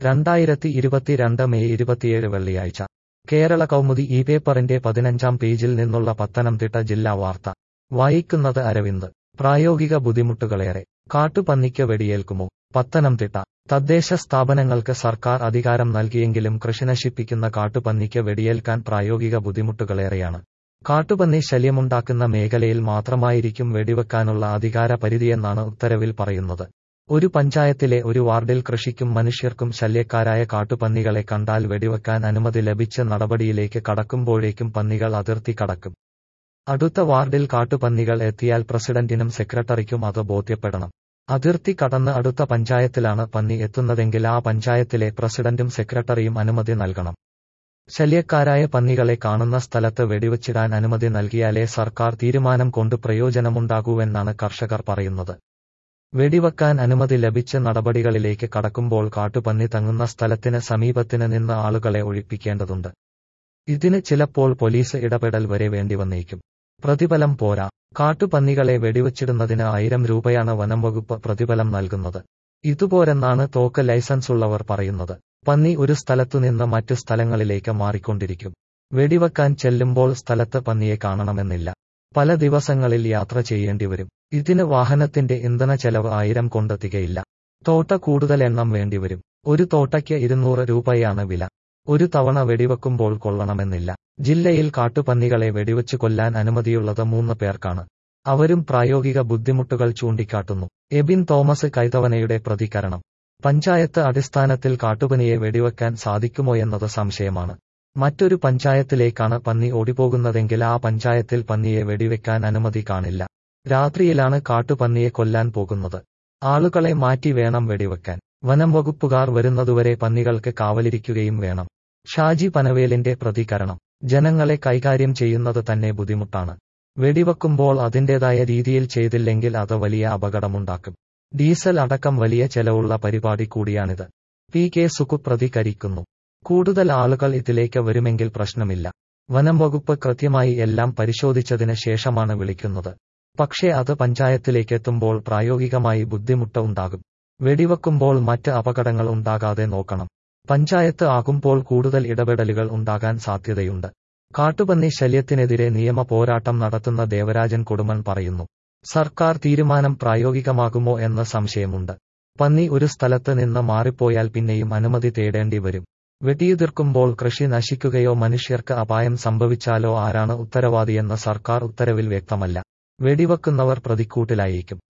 രണ്ടായിരത്തി ഇരുപത്തിരണ്ട് മെയ് ഇരുപത്തിയേഴ് വെള്ളിയാഴ്ച കേരള കൗമുദി ഈ പേപ്പറിന്റെ പതിനഞ്ചാം പേജിൽ നിന്നുള്ള പത്തനംതിട്ട ജില്ലാ വാർത്ത വായിക്കുന്നത് അരവിന്ദ് പ്രായോഗിക ബുദ്ധിമുട്ടുകളേറെ കാട്ടുപന്നിക്ക് വെടിയേൽക്കുമോ പത്തനംതിട്ട തദ്ദേശ സ്ഥാപനങ്ങൾക്ക് സർക്കാർ അധികാരം നൽകിയെങ്കിലും കൃഷി നശിപ്പിക്കുന്ന കാട്ടുപന്നിക്ക് വെടിയേൽക്കാൻ പ്രായോഗിക ബുദ്ധിമുട്ടുകളേറെയാണ് കാട്ടുപന്നി ശല്യമുണ്ടാക്കുന്ന മേഖലയിൽ മാത്രമായിരിക്കും വെടിവെക്കാനുള്ള അധികാര പരിധിയെന്നാണ് ഉത്തരവിൽ പറയുന്നത് ഒരു പഞ്ചായത്തിലെ ഒരു വാർഡിൽ കൃഷിക്കും മനുഷ്യർക്കും ശല്യക്കാരായ കാട്ടുപന്നികളെ കണ്ടാൽ വെടിവെക്കാൻ അനുമതി ലഭിച്ച നടപടിയിലേക്ക് കടക്കുമ്പോഴേക്കും പന്നികൾ അതിർത്തി കടക്കും അടുത്ത വാർഡിൽ കാട്ടുപന്നികൾ എത്തിയാൽ പ്രസിഡന്റിനും സെക്രട്ടറിക്കും അത് ബോധ്യപ്പെടണം അതിർത്തി കടന്ന് അടുത്ത പഞ്ചായത്തിലാണ് പന്നി എത്തുന്നതെങ്കിൽ ആ പഞ്ചായത്തിലെ പ്രസിഡന്റും സെക്രട്ടറിയും അനുമതി നൽകണം ശല്യക്കാരായ പന്നികളെ കാണുന്ന സ്ഥലത്ത് വെടിവച്ചിടാൻ അനുമതി നൽകിയാലേ സർക്കാർ തീരുമാനം കൊണ്ട് പ്രയോജനമുണ്ടാകൂവെന്നാണ് കർഷകർ പറയുന്നത് വെടിവെക്കാൻ അനുമതി ലഭിച്ച നടപടികളിലേക്ക് കടക്കുമ്പോൾ കാട്ടുപന്നി തങ്ങുന്ന സ്ഥലത്തിന് സമീപത്തിന് നിന്ന് ആളുകളെ ഒഴിപ്പിക്കേണ്ടതുണ്ട് ഇതിന് ചിലപ്പോൾ പോലീസ് ഇടപെടൽ വരെ വേണ്ടിവന്നേക്കും പ്രതിഫലം പോരാ കാട്ടുപന്നികളെ വെടിവച്ചിടുന്നതിന് ആയിരം രൂപയാണ് വനം വകുപ്പ് പ്രതിഫലം നൽകുന്നത് ഇതുപോരെന്നാണ് തോക്ക് ലൈസൻസ് ഉള്ളവർ പറയുന്നത് പന്നി ഒരു സ്ഥലത്തുനിന്ന് മറ്റു സ്ഥലങ്ങളിലേക്ക് മാറിക്കൊണ്ടിരിക്കും വെടിവെക്കാൻ ചെല്ലുമ്പോൾ സ്ഥലത്ത് പന്നിയെ കാണണമെന്നില്ല പല ദിവസങ്ങളിൽ യാത്ര ചെയ്യേണ്ടിവരും ഇതിന് വാഹനത്തിന്റെ ഇന്ധന ചെലവ് ആയിരം കൊണ്ട് തികയില്ല തോട്ട കൂടുതൽ എണ്ണം വേണ്ടിവരും ഒരു തോട്ടയ്ക്ക് ഇരുന്നൂറ് രൂപയാണ് വില ഒരു തവണ വെടിവെക്കുമ്പോൾ കൊള്ളണമെന്നില്ല ജില്ലയിൽ കാട്ടുപന്നികളെ വെടിവെച്ച് കൊല്ലാൻ അനുമതിയുള്ളത് മൂന്ന് പേർക്കാണ് അവരും പ്രായോഗിക ബുദ്ധിമുട്ടുകൾ ചൂണ്ടിക്കാട്ടുന്നു എബിൻ തോമസ് കൈതവനയുടെ പ്രതികരണം പഞ്ചായത്ത് അടിസ്ഥാനത്തിൽ കാട്ടുപനിയെ വെടിവെക്കാൻ സാധിക്കുമോയെന്നത് സംശയമാണ് മറ്റൊരു പഞ്ചായത്തിലേക്കാണ് പന്നി ഓടിപ്പോകുന്നതെങ്കിൽ ആ പഞ്ചായത്തിൽ പന്നിയെ വെടിവെക്കാൻ അനുമതി കാണില്ല രാത്രിയിലാണ് കാട്ടുപന്നിയെ കൊല്ലാൻ പോകുന്നത് ആളുകളെ മാറ്റി വേണം വെടിവെക്കാൻ വനം വകുപ്പുകാർ വരുന്നതുവരെ പന്നികൾക്ക് കാവലിരിക്കുകയും വേണം ഷാജി പനവേലിന്റെ പ്രതികരണം ജനങ്ങളെ കൈകാര്യം ചെയ്യുന്നത് തന്നെ ബുദ്ധിമുട്ടാണ് വെടിവെക്കുമ്പോൾ അതിന്റേതായ രീതിയിൽ ചെയ്തില്ലെങ്കിൽ അത് വലിയ അപകടമുണ്ടാക്കും ഡീസൽ അടക്കം വലിയ ചെലവുള്ള പരിപാടി കൂടിയാണിത് പി കെ സുഖു പ്രതികരിക്കുന്നു കൂടുതൽ ആളുകൾ ഇതിലേക്ക് വരുമെങ്കിൽ പ്രശ്നമില്ല വനം വകുപ്പ് കൃത്യമായി എല്ലാം പരിശോധിച്ചതിന് ശേഷമാണ് വിളിക്കുന്നത് പക്ഷേ അത് പഞ്ചായത്തിലേക്കെത്തുമ്പോൾ പ്രായോഗികമായി ബുദ്ധിമുട്ട് ഉണ്ടാകും വെടിവെക്കുമ്പോൾ മറ്റ് അപകടങ്ങൾ ഉണ്ടാകാതെ നോക്കണം പഞ്ചായത്ത് ആകുമ്പോൾ കൂടുതൽ ഇടപെടലുകൾ ഉണ്ടാകാൻ സാധ്യതയുണ്ട് കാട്ടുപന്നി ശല്യത്തിനെതിരെ നിയമ പോരാട്ടം നടത്തുന്ന ദേവരാജൻ കൊടുമൺ പറയുന്നു സർക്കാർ തീരുമാനം പ്രായോഗികമാകുമോ എന്ന സംശയമുണ്ട് പന്നി ഒരു സ്ഥലത്ത് നിന്ന് മാറിപ്പോയാൽ പിന്നെയും അനുമതി തേടേണ്ടി വരും വെടിയുതിർക്കുമ്പോൾ കൃഷി നശിക്കുകയോ മനുഷ്യർക്ക് അപായം സംഭവിച്ചാലോ ആരാണ് ഉത്തരവാദിയെന്ന് സർക്കാർ ഉത്തരവിൽ വ്യക്തമല്ല വെടിവെക്കുന്നവർ പ്രതിക്കൂട്ടിലായേക്കും